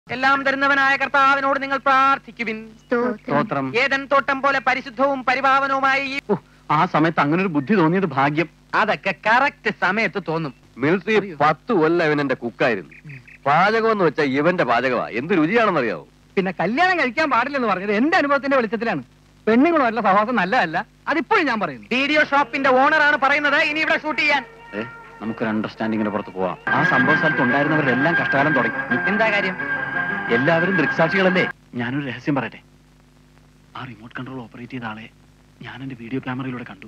എല്ലാം തരുന്നവനായ കർത്താവിനോട് നിങ്ങൾ പ്രാർത്ഥിക്കുവിൻ സ്തോത്രം സ്തോത്രം ഏതൻ തോട്ടം പോലെ പരിശുദ്ധവും പരിപാവനവുമായി ഈ ഓ, ആ സമയത്ത് അങ്ങനെ ഒരു ബുദ്ധി തോന്നിയത് ഭാഗ്യം അതൊക്കെ കറക്റ്റ് സമയത്ത് തോന്നും മിലിറ്ററി പത്ത് കൊല്ലം ഇവൻ എന്റെ കുക്കായിരുന്നു പാചകം എന്ന് വെച്ചാൽ ഇവന്റെ പാചകമാ എന്ത് രുചിയാണെന്നറിയാവോ പിന്നെ കല്യാണം കഴിക്കാൻ പാടില്ലെന്ന് പറഞ്ഞത് എന്റെ അനുഭവത്തിന്റെ വെളിച്ചത്തിലാണ് പെണ്ണുങ്ങളുമായിട്ടുള്ള സഹവാസം നല്ലതല്ല അതിപ്പോഴും ഞാൻ പറയുന്നു വീഡിയോ ഷോപ്പിന്റെ ഓണറാണ് പറയുന്നത് ഇനി ഇവിടെ ഷൂട്ട് ചെയ്യാൻ ഏ, നമുക്കൊരു അണ്ടർസ്റ്റാൻഡിങ്ങിന് പുറത്ത് പോവാം ആ സംഭവ സ്ഥലത്ത് ഉണ്ടായിരുന്നവരെല്ലാം കഷ്ടകാലം തുടങ്ങി എന്താ കാര്യം എല്ലാവരും ദൃക്സാക്ഷികളല്ലേ ഞാനൊരു രഹസ്യം പറയട്ടെ ആ റിമോട്ട് കൺട്രോൾ ഓപ്പറേറ്റ് ചെയ്ത ആളെ ഞാൻ എന്റെ വീഡിയോ ക്യാമറയിലൂടെ കണ്ടു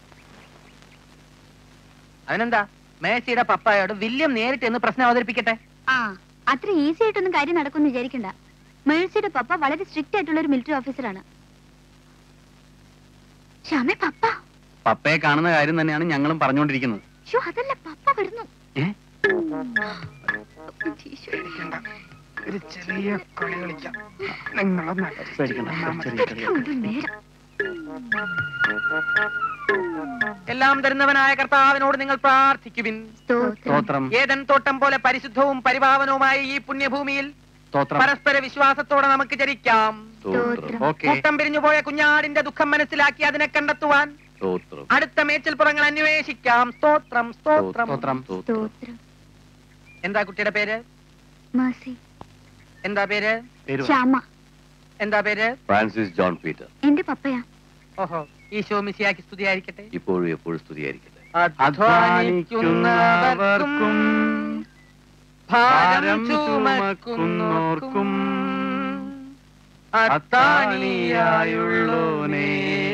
അതിനെന്താ മേഴ്സിയുടെ പപ്പായോട് വില്യം നേരിട്ട് എന്ന് പ്രശ്നം അവതരിപ്പിക്കട്ടെ ആ അത്ര ഈസി ആയിട്ടൊന്നും കാര്യം നടക്കുമെന്ന് വിചാരിക്കണ്ട മേഴ്സിയുടെ പപ്പ വളരെ സ്ട്രിക്റ്റ് ആയിട്ടുള്ള ഒരു മിലിറ്ററി ഓഫീസറാണ് ശ്യാമേ പപ്പ പപ്പയെ കാണുന്ന കാര്യം തന്നെയാണ് ഞങ്ങളും പറഞ്ഞുകൊണ്ടിരിക്കുന്നത് ഷോ അതല്ല പപ്പ വരുന്നു ഏ? ഒരു ചെറിയ കളി കളിക്കാം നിങ്ങളൊന്ന് പേടിക്കണ്ട ചെറിയ കളിയൊക്കെ. ഒരു നേരം എല്ലാം തരുന്നവനായ കർത്താവിനോട് നിങ്ങൾ പ്രാർത്ഥിക്കുവിൻ സ്തോത്രം സ്തോത്രം ഏതൻ തോട്ടം പോലെ പരിശുദ്ധവും പരിപാവനവുമായ ഈ പുണ്യഭൂമിയിൽ സ്തോത്രം പരസ്പര വിശ്വാസത്തോടെ നമുക്ക് ചരിക്കാം സ്തോത്രം ഓക്കെ കൂട്ടം പിരിഞ്ഞുപോയ കുഞ്ഞാടിന്റെ ദുഃഖം മനസ്സിലാക്കി അതിനെ കണ്ടെത്തുവാൻ സ്തോത്രം അടുത്ത മേച്ചിൽപ്പുറങ്ങൾ അന്വേഷിക്കാം സ്തോത്രം സ്തോത്രം സ്തോത്രം സ്തോത്രം എന്താ കുട്ടിയുടെ പേര് മേഴ്സി എന്താ പേര് പേര് പറ. ശ്യാമ എന്താ പേര് ഫ്രാൻസിസ് ജോൺ പീറ്റർ എന്റെ പപ്പയാ ഓഹോ ഈശോ മിശിയാക്കി സ്തുതിയായിരിക്കട്ടെ ഇപ്പോഴും എപ്പോഴും സ്തുതിയായിരിക്കട്ടെ അധ്വാനിക്കുന്നവർക്കും ഭാരം ഭാരം ചുമക്കുന്നോർക്കും അത്താണിയായുള്ളോനേ,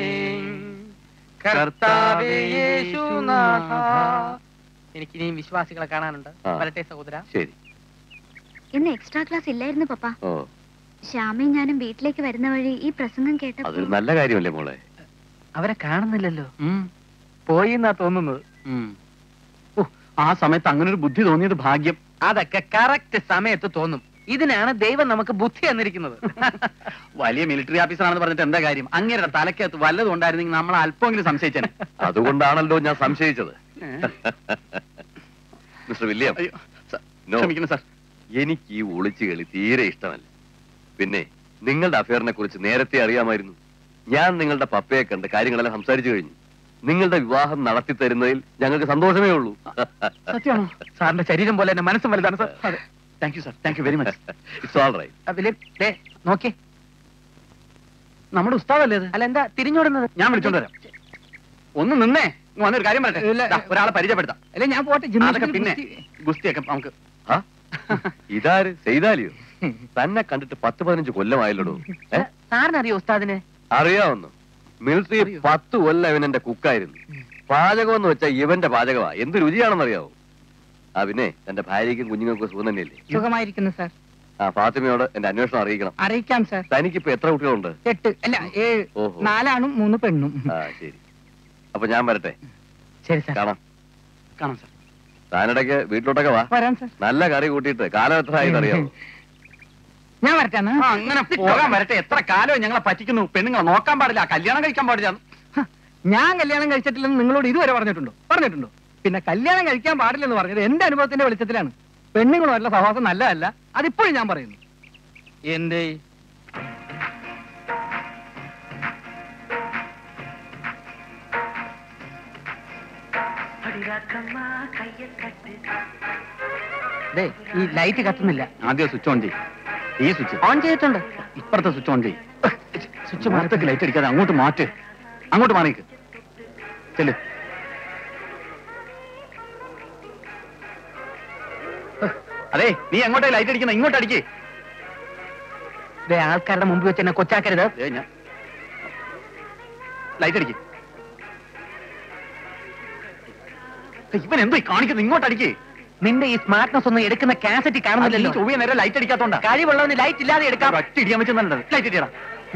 കർത്താവേ യേശുനാഥ എനിക്കിനിയും വിശ്വാസികളെ കാണാനുണ്ട് ആ. വരട്ടെ സഹോദര ശരി ഇന്ന് എക്സ്ട്രാ ക്ലാസ് ഇല്ലായിരുന്നു പപ്പ ഓ ശ്യാമയും ഞാനും വീട്ടിലേക്ക് വരുന്ന വഴി ഈ പ്രസംഗം കേട്ടപ്പോ അതൊരു നല്ല കാര്യമല്ലേ മോളെ അവരെ കാണുന്നില്ലല്ലോ ഉം, പോയി എന്നാ തോന്നുന്നത് ഉം. ഓ, ആ സമയത്ത് അങ്ങനെ ഒരു ബുദ്ധി തോന്നിയത് ഭാഗ്യം അതൊക്കെ കറക്റ്റ് സമയത്ത് തോന്നും ഇതിനാണ് ദൈവം നമുക്ക് ബുദ്ധി തന്നിരിക്കുന്നത് വലിയ മിലിറ്ററി ഓഫീസറാണെന്ന് പറഞ്ഞിട്ട് എന്താ കാര്യം അങ്ങേരുടെ തലക്കകത്ത് വല്ലതും ഉണ്ടായിരുന്നെങ്കിൽ നമ്മൾ അല്പമെങ്കിലും സംശയിച്ചേനെ അതുകൊണ്ടാണല്ലോ ഞാൻ സംശയിച്ചത് മിസ്റ്റർ വില്യം അയ്യോ, സ- No. ക്ഷമിക്കണം സാർ എനിക്ക് ഈ ഒളിച്ചു കളി തീരെ ഇഷ്ടമല്ല പിന്നെ നിങ്ങളുടെ അഫയറിനെ കുറിച്ച് നേരത്തെ അറിയാമായിരുന്നു ഞാൻ നിങ്ങളുടെ പപ്പയെ കണ്ട് കാര്യങ്ങളെല്ലാം സംസാരിച്ചു കഴിഞ്ഞു നിങ്ങളുടെ വിവാഹം നടത്തി തരുന്നതിൽ ഞങ്ങൾക്ക് സന്തോഷമേ ഉള്ളൂ സത്യമാണോ സാറിന്റെ ശരീരം പോലെ തന്നെ മനസ്സും വലുതാണ് സാർ അതെ thank you sir thank you very much it's all right അതില് ദേ, നോക്കിയേ നമ്മുടെ ഉസ്താദല്ലേ അത് അല്ല എന്താ തിരിഞ്ഞോടുന്നത് ഞാൻ വിളിച്ചോണ്ട് വരാം ഒന്ന് നിന്നേ ഇങ്ങ് വന്നൊരു കാര്യം ഇല്ല. പറയട്ടെ ദാ, ഒരാളെ പരിചയപ്പെടുത്താം അല്ലെ ഞാൻ പോട്ടെ അതൊക്കെ ജിംനാസ്റ്റിക് പിന്നെ ഗുസ്തി. ഗുസ്തിയൊക്കെ നമുക്ക് ആ? ഇതാര് ചെയ്താലിയോ തന്നെ കണ്ടിട്ട് പത്ത് പതിനഞ്ച് കൊല്ലമായല്ലോ ഏ സാറിനറിയോ ഉസ്താദിനെ അറിയാവുന്നു മിലിറ്ററി അറിയോ? പത്ത് കൊല്ലം ഇവൻ എന്റെ കുക്കായിരുന്നു പാചകം എന്ന് വെച്ചാൽ ഇവന്റെ പാചകമാ എന്ത് രുചിയാണെന്നറിയാവോ ആ പിന്നെ എന്റെ ഭാര്യയ്ക്കും കുഞ്ഞുങ്ങൾക്കും സുഖം തന്നെയല്ലേ സുഖമായിരിക്കുന്നു സാർ ആ ഫാത്തിമയോട് എന്റെ അന്വേഷണം അറിയിക്കണം അറിയിക്കാം സാർ തനിക്കിപ്പോ എത്ര കുട്ടികളുണ്ട് എട്ട് അല്ല ഏഴ് ഓഹോ നാലാണും മൂന്ന് പെണ്ണും ആ ശരി അപ്പൊ ഞാൻ വരട്ടെ ശരി സാർ കാണാം കാണാം സാർ താനിടയ്ക്ക് വീട്ടിലോട്ടൊക്കെ വാ വരാം സാർ നല്ല കറി കൂട്ടിയിട്ട് കാലം എത്ര ആയി അറിയാമോ ഞാൻ വരട്ടെ എന്നാ? ആ, അങ്ങനെ പോകാൻ വരട്ടെ എത്ര കാലം ഞങ്ങളെ പറ്റിക്കുന്നു പെണ്ണുങ്ങളെ നോക്കാൻ പാടില്ല കല്യാണം കഴിക്കാൻ പാടില്ല ഹ, ഞാൻ കല്യാണം കഴിച്ചിട്ടില്ലെന്ന് നിങ്ങളോട് ഇതുവരെ പറഞ്ഞിട്ടുണ്ടോ പറഞ്ഞിട്ടുണ്ടോ പിന്നെ കല്യാണം കഴിക്കാൻ പാടില്ലെന്ന് പറഞ്ഞത് എന്റെ അനുഭവത്തിന്റെ വെളിച്ചത്തിലാണ് പെണ്ണുങ്ങളുമായിട്ടുള്ള സഹവാസം നല്ലതല്ല അതിപ്പോഴും ഞാൻ പറയുന്നു എന്റെ ദേ, ഈ ലൈറ്റ് കത്തുന്നില്ല ആദ്യം സ്വിച്ച് ഓൺ ചെയ്യും ഈ സ്വിച്ച് ഓൺ ചെയ്തിട്ടുണ്ട് ഇപ്പുറത്തെ സ്വിച്ച് ഓൺ ചെയ്യും സ്വിച്ച് മാറ്റത്തേക്ക് ലൈറ്റ് അടിക്കാതെ അങ്ങോട്ട് മാറ്റ് അങ്ങോട്ട് മാറിക്ക് ചെല്ലു അതെ നീ എങ്ങോട്ടേ ലൈറ്റ് അടിക്കുന്ന ഇങ്ങോട്ട് അടിക്കേ ദേ, ആൾക്കാരുടെ മുമ്പിൽ വെച്ച് എന്നെ കൊച്ചാക്കരുത് ഞാൻ ലൈറ്റ് അടിക്ക് ഇവൻ എന്തോ ഈ കാണിക്കുന്നത് ഇങ്ങോട്ട് അടിക്കേ നിന്റെ ഈ സ്മാർട്ട്നെസ് ഒന്നും എടുക്കുന്ന കാസറ്റ് കാണുന്നില്ലല്ലോ ചൊവ്വ നേരെ ലൈറ്റ് അടിക്കാത്തോണ്ടാ കഴിവുള്ളവന് ലൈറ്റ് ഇല്ലാതെ എടുക്കാം ഒറ്റ ഇടിയാൻ വെച്ചെന്നുണ്ട് ലൈറ്റ് ഇടിയടാ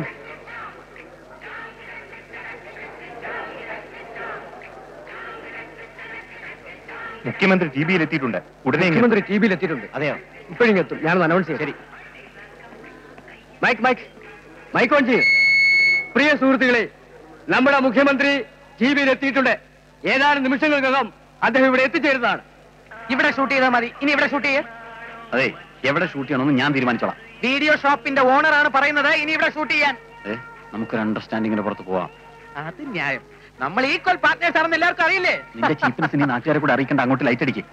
മുഖ്യമന്ത്രി ടി വിയിൽ എത്തിയിട്ടുണ്ട് ഉടനെ മുഖ്യമന്ത്രി ടി വിയിൽ എത്തിയിട്ടുണ്ട് അതെയോ ഇപ്പോഴും എത്തും ഞാനൊന്ന് അനൗൺസ് ചെയ്യാം ശരി മൈക്ക് മൈക്ക് മൈക്ക് ഓൺ ചെയ്യും പ്രിയ സുഹൃത്തുക്കളെ നമ്മുടെ മുഖ്യമന്ത്രി ടി വിയിൽ എത്തിയിട്ടുണ്ട് ഏതാനും നിമിഷങ്ങൾക്കകം അദ്ദേഹം ഇവിടെ എത്തിച്ചേരുന്നതാണ് ഇവിടെ ഷൂട്ട് ചെയ്താൽ മതി ഇനി ഇവിടെ ഷൂട്ട് ചെയ്യേ അതെ എവിടെ ഷൂട്ട് ചെയ്യണമെന്ന് ഞാൻ തീരുമാനിച്ചോളാം വീഡിയോ ഷോപ്പിന്റെ ഓണറാണ് പറയുന്നത് ഇനി ഇവിടെ ഷൂട്ട് ചെയ്യാൻ ഏ നമുക്കൊരു അണ്ടർസ്റ്റാൻഡിങ്ങിന് പുറത്ത് പോവാം അത് ന്യായം നമ്മൾ ഈക്വൽ പാർട്ട്നേഴ്സ് ആണെന്ന് എല്ലാവർക്കും അറിയില്ലേ നിന്റെ ചീപ്പിനെസ് നീ നാട്ടുകാരെ കൂടെ അറിയിക്കേണ്ട അങ്ങോട്ട് ലൈറ്റ് അടിക്കും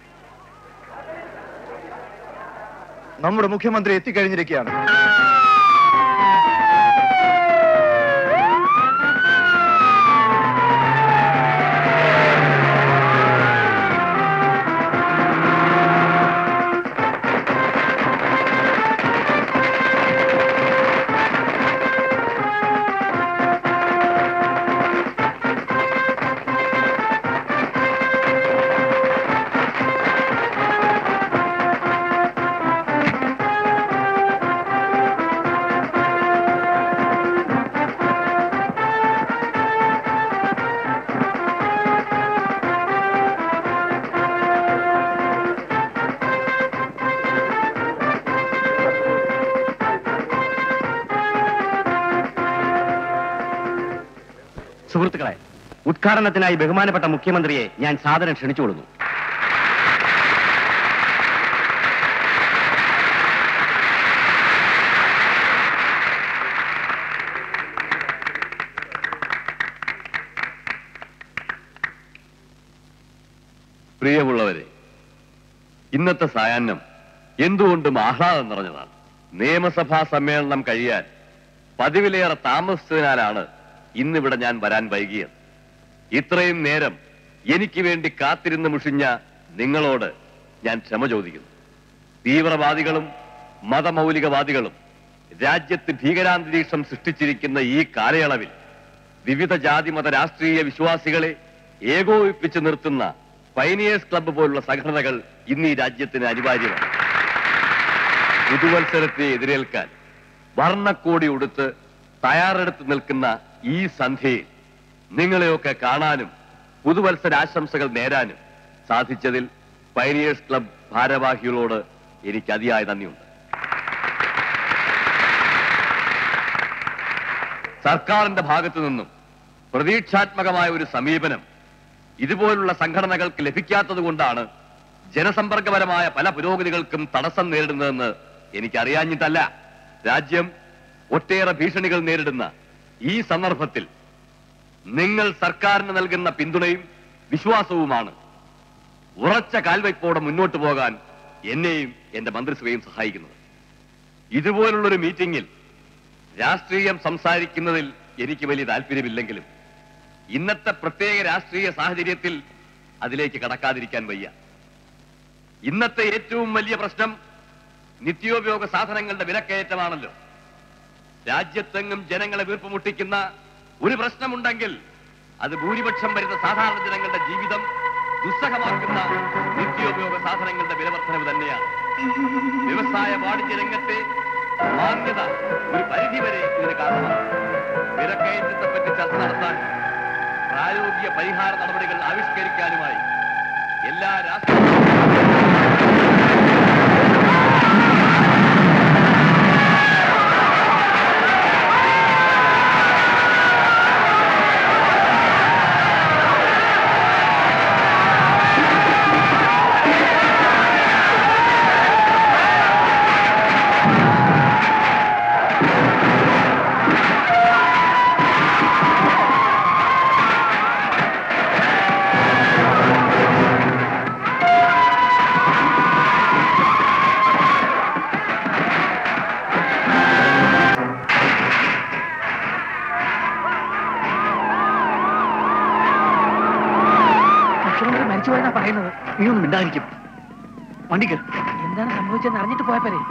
നമ്മുടെ മുഖ്യമന്ത്രി എത്തിക്കഴിഞ്ഞിരിക്കുകയാണ് സുഹൃത്തുക്കളെ ഉദ്ഘാടനത്തിനായി ബഹുമാനപ്പെട്ട മുഖ്യമന്ത്രിയെ ഞാൻ സാദരം ക്ഷണിച്ചുകൊള്ളുന്നു പ്രിയമുള്ളവരെ ഇന്നത്തെ സായാഹ്നം എന്തുകൊണ്ടും ആഹ്ലാദം നിറഞ്ഞതാണ് നിയമസഭാ സമ്മേളനം കഴിയാൻ പതിവിലേറെ താമസിച്ചതിനാലാണ് ഇന്നിവിടെ ഞാൻ വരാൻ വൈകിയത് ഇത്രയും നേരം എനിക്ക് വേണ്ടി കാത്തിരുന്ന് മുഷിഞ്ഞ നിങ്ങളോട് ഞാൻ ക്ഷമ ചോദിക്കുന്നു തീവ്രവാദികളും മതമൗലികവാദികളും രാജ്യത്ത് ഭീകരാന്തരീക്ഷം സൃഷ്ടിച്ചിരിക്കുന്ന ഈ കാലയളവിൽ വിവിധ ജാതി മത രാഷ്ട്രീയ വിശ്വാസികളെ ഏകോപിപ്പിച്ച് നിർത്തുന്ന പൈനിയേഴ്സ് ക്ലബ്ബ് പോലുള്ള സംഘടനകൾ ഇന്ന് ഈ രാജ്യത്തിന് അനിവാര്യമാണ് പുതുവത്സരത്തെ എതിരേൽക്കാൻ വർണ്ണക്കോടി ഉടുത്ത് തയ്യാറെടുത്ത് നിൽക്കുന്ന ഈ സന്ധ്യയിൽ നിങ്ങളെയൊക്കെ കാണാനും പുതുവത്സരാശംസകൾ നേരാനും സാധിച്ചതിൽ പൈനിയേഴ്സ് ക്ലബ് ഭാരവാഹികളോട് എനിക്ക് അതിയായ നന്ദിയുണ്ട് സർക്കാരിന്റെ ഭാഗത്തു നിന്നും പ്രതീക്ഷാത്മകമായ ഒരു സമീപനം ഇതുപോലുള്ള സംഘടനകൾക്ക് ലഭിക്കാത്തത് കൊണ്ടാണ് ജനസമ്പർക്കപരമായ പല പുരോഗതികൾക്കും തടസ്സം നേരിടുന്നതെന്ന് എനിക്കറിയാഞ്ഞിട്ടല്ല രാജ്യം ഒട്ടേറെ ഭീഷണികൾ നേരിടുന്ന ഈ സന്ദർഭത്തിൽ നിങ്ങൾ സർക്കാരിന് നൽകുന്ന പിന്തുണയും വിശ്വാസവുമാണ് ഉറച്ച കാൽവയ്പോടെ മുന്നോട്ട് പോകാൻ എന്നെയും എന്റെ മന്ത്രിസഭയും സഹായിക്കുന്നത് ഇതുപോലുള്ളൊരു മീറ്റിംഗിൽ രാഷ്ട്രീയം സംസാരിക്കുന്നതിൽ എനിക്ക് വലിയ താല്പര്യമില്ലെങ്കിലും ഇന്നത്തെ പ്രത്യേക രാഷ്ട്രീയ സാഹചര്യത്തിൽ അതിലേക്ക് കടക്കാതിരിക്കാൻ വയ്യ ഇന്നത്തെ ഏറ്റവും വലിയ പ്രശ്നം നിത്യോപയോഗ സാധനങ്ങളുടെ വിലക്കയറ്റമാണല്ലോ രാജ്യത്തെങ്ങും ജനങ്ങളെ വീർപ്പുമുട്ടിക്കുന്ന ഒരു പ്രശ്നമുണ്ടെങ്കിൽ അത് ഭൂരിപക്ഷം വരുന്ന സാധാരണ ജനങ്ങളുടെ ജീവിതം ദുസ്സഹമാക്കുന്ന നിത്യോപയോഗ സാധനങ്ങളുടെ വിലവർദ്ധനവ് തന്നെയാണ് വ്യവസായ വാണിജ്യ രംഗത്തെ മാന്യത ഒരു പരിധിവരെ ഇതിന് കാരണമാണ് വിലക്കയറ്റത്തെ പറ്റി ചർച്ച നടത്താൻ പ്രായോഗിക പരിഹാര നടപടികൾ ആവിഷ്കരിക്കാനുമായി എല്ലാ രാഷ്ട്രീയ മുഖ്യമന്ത്രി മരിച്ചുപോയെന്നാ പറയുന്നത് നീ ഒന്നും മിണ്ടായിരിക്കും വണ്ടി കയറി എന്താണ് സംഭവിച്ചതെന്ന് അറിഞ്ഞിട്ട് പോയപ്പോരെ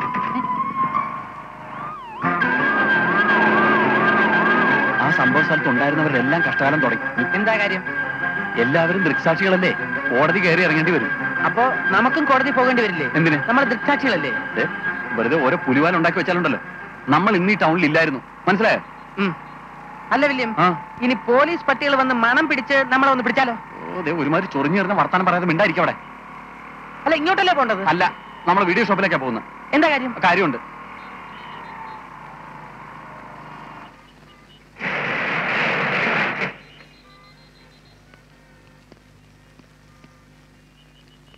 ആ സംഭവ സ്ഥലത്ത് ഉണ്ടായിരുന്നവരെല്ലാം കഷ്ടകാലം തുടങ്ങി എന്താ കാര്യം എല്ലാവരും ദൃക്സാക്ഷികളല്ലേ കോടതി കയറി ഇറങ്ങേണ്ടി വരും അപ്പോ നമുക്കും കോടതി പോകേണ്ടി വരില്ലേ എന്തിന് നമ്മൾ ദൃക്സാക്ഷികളല്ലേ ദേ, വെറുതെ ഓരോ പുലിവാൽ ഉണ്ടാക്കി വെച്ചാലുണ്ടല്ലോ നമ്മൾ ഇന്ന് ഈ ടൗണിൽ ഇല്ലായിരുന്നു മനസ്സിലായോ ഉം. അല്ല വില്യം ആ ഇനി പോലീസ് പട്ടികൾ വന്ന് മണം പിടിച്ച് നമ്മളെ ഒന്ന് പിടിച്ചാലോ ഓ ദേ ഒരുമാതിരി ചൊറിഞ്ഞു വരുന്ന വർത്താനം പറയാതെ മിണ്ടായിരിക്കും അവിടെ അല്ല ഇങ്ങോട്ടല്ലേ പോണ്ടത് അല്ല നമ്മൾ വീഡിയോ ഷോപ്പിലേക്കാ പോകുന്നത് എന്താ കാര്യം കാര്യമുണ്ട്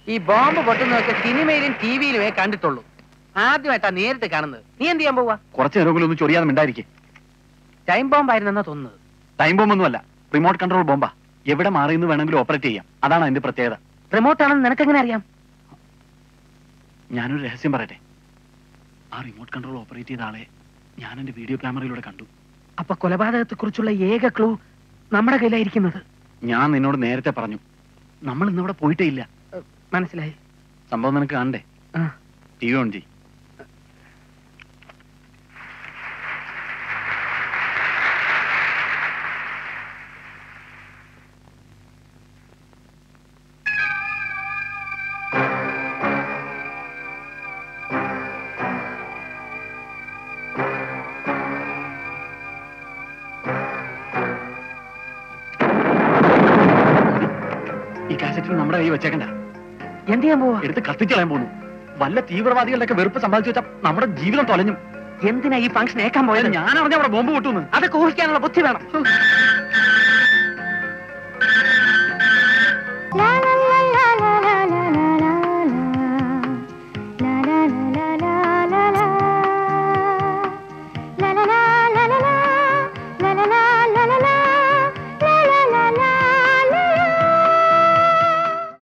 ഈ ബോംബ് പൊട്ടുന്നതൊക്കെ സിനിമയിലും ടിവിയിലുമേ കണ്ടിട്ടുള്ളൂ ആദ്യമായിട്ടാ നേരിട്ട് കാണുന്നത് നീ എന്ത് ചെയ്യാൻ പോവാ കുറച്ച് നേരമെങ്കിലും ഒന്ന് ചൊറിയാതെ മിണ്ടായിരിക്കേ ടൈം ബോംബ് ആയിരുന്നെന്നാ തോന്നുന്നത് ടൈം ബോംബ് ഒന്നുമല്ല റിമോട്ട് കൺട്രോൾ ബോംബാ എവിടെ മാറിയെന്ന് വേണമെങ്കിലും ഓപ്പറേറ്റ് ചെയ്യാം അതാണ് അതിന്റെ പ്രത്യേകത റിമോട്ട് ആണെന്ന് നിനക്കെങ്ങനെ അറിയാം ഞാനൊരു രഹസ്യം പറയട്ടെ ആ റിമോട്ട് കൺട്രോൾ ഓപ്പറേറ്റ് ചെയ്ത ആളെ ഞാൻ എന്റെ വീഡിയോ ക്യാമറയിലൂടെ കണ്ടു അപ്പൊ കൊലപാതകത്തെ കുറിച്ചുള്ള ഏക ക്ലൂ നമ്മുടെ കയ്യിലായിരിക്കുന്നത് ഞാൻ നിന്നോട് നേരത്തെ പറഞ്ഞു നമ്മൾ ഇന്നവിടെ പോയിട്ടേ ഇല്ല മനസ്സിലായി സംഭവം നിനക്ക് കാണണ്ടേ ആ. ടി വി ഓൺ ചെയ് ഈ കാസറ്റിൽ നമ്മുടെ കൈ വെച്ചേക്കണ്ട എന്ത് ചെയ്യാൻ പോവാ എടുത്ത് കത്തിക്കളയാൻ പോകുന്നു വല്ല തീവ്രവാദികളുടെ ഒക്കെ വെറുപ്പ് സമ്പാദിച്ചു വെച്ചാൽ നമ്മുടെ ജീവിതം തൊലഞ്ഞു എന്തിനാ ഈ ഫംഗ്ഷൻ ഏക്കാൻ പോയത് ഞാൻ അറിഞ്ഞ അവിടെ ബോംബ് പൊട്ടുന്നു അതൊക്കെ ഊഹിക്കാനുള്ള ബുദ്ധി വേണം